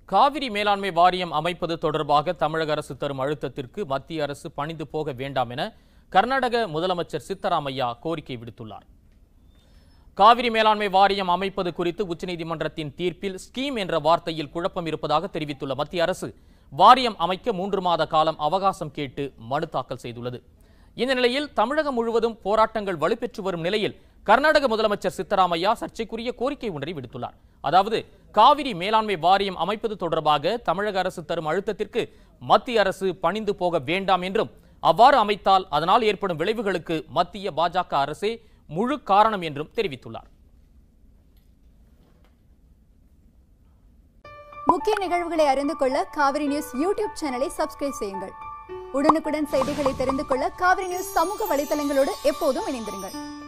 காவிரி மேலாண்மை வாரியம் அமைப்பது தொடர்பாக தமிழக அரசு தரும் அழுத்தத்திற்கு மத்திய அரசு பணிந்து போக வேண்டாம் என கர்நாடக முதலமைச்சர் சித்தராமையா கோரிக்கை விடுத்துள்ளார் காவிரி மேலாண்மை வாரியம் அமைப்பது குறித்து உச்சநீதிமன்றத்தின் தீர்ப்பில் ஸ்கீம் என்ற வார்த்தையில் குழப்பம் இருப்பதாக தெரிவித்துள்ள மத்திய அரசு வாரியம் அமைக்க மூன்று மாத காலம் அவகாசம் கேட்டு மனு தாக்கல் செய்துள்ளது இந்த நிலையில் தமிழகம் முழுவதும் போராட்டங்கள் வலுப்பெற்று வரும் நிலையில் கர்நாடக முதலமைச்சர் சித்தராமையா சர்ச்சைக்குரிய கோரிக்கை ஒன்றை விடுத்துள்ளார் அதாவது காவிரி மேலாண்மை வாரியம் அமைப்பது தொடர்பாக தமிழக அரசு தரும் அழுத்தத்திற்கு மத்திய அரசு பணிந்து போக வேண்டாம் என்றும் அவ்வாறு அமைத்தால் அதனால் ஏற்படும் விளைவுகளுக்கு மத்திய பாஜக அரசே முழு காரணம் என்றும் தெரிவித்துள்ளார் முக்கிய நிகழ்வுகளை அறிந்து கொள்ள காவிரி நியூஸ் யூடியூப் சேனலை சப்ஸ்கிரைப் செய்யுங்கள் உடனுக்குடன் செய்திகளை தெரிந்து கொள்ள காவிரி நியூஸ் சமூக வலைதளங்களோடு எப்போதும் இணைந்திருங்கள்